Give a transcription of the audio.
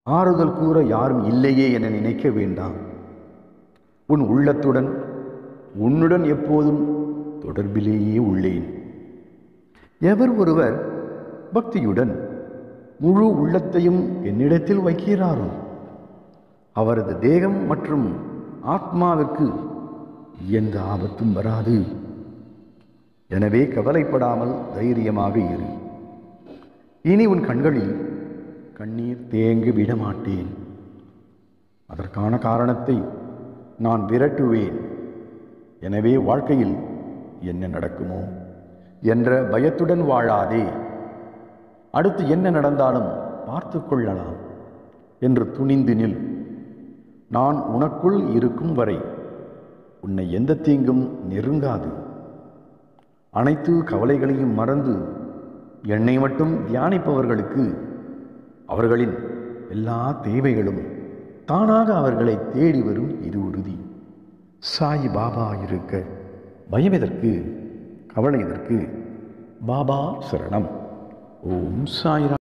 ஆறுதல் கூற யாரும் இல்லையே என நினைக்க வேண்டாம் உன் உள்ளத்துடன் உன்னுடன் எப்போதும் தொடர்பிலேயே உள்ளேன் எவர் ஒருவர் பக்தியுடன் முழு உள்ளத்தையும் என்னிடத்தில் வைக்கிறாரோ அவரது தேகம் மற்றும் ஆத்மாவுக்கு எந்த ஆபத்தும் வராது எனவே கவலைப்படாமல் தைரியமாக இரு இனி உன் கண்களில் கண்ணீர் தேங்கி விட மாட்டேன் அதற்கான காரணத்தை நான் விரட்டுவேன் எனவே வாழ்க்கையில் என்ன நடக்குமோ என்ற பயத்துடன் வாழாதே அடுத்து என்ன நடந்தாலும் பார்த்து கொள்ளலாம் என்று துணிந்து நில் நான் உனக்குள் இருக்கும் வரை உன்னை எந்த தீங்கும் நெருங்காது அனைத்து கவலைகளையும் மறந்து என்னை மட்டும் தியானிப்பவர்களுக்கு அவர்களின் எல்லா தேவைகளும் தானாக அவர்களை தேடி வரும் இது உறுதி சாய் பாபா இருக்க பயம் எதற்கு கவலை எதற்கு பாபா சரணம் ஓம் சாய்ராம்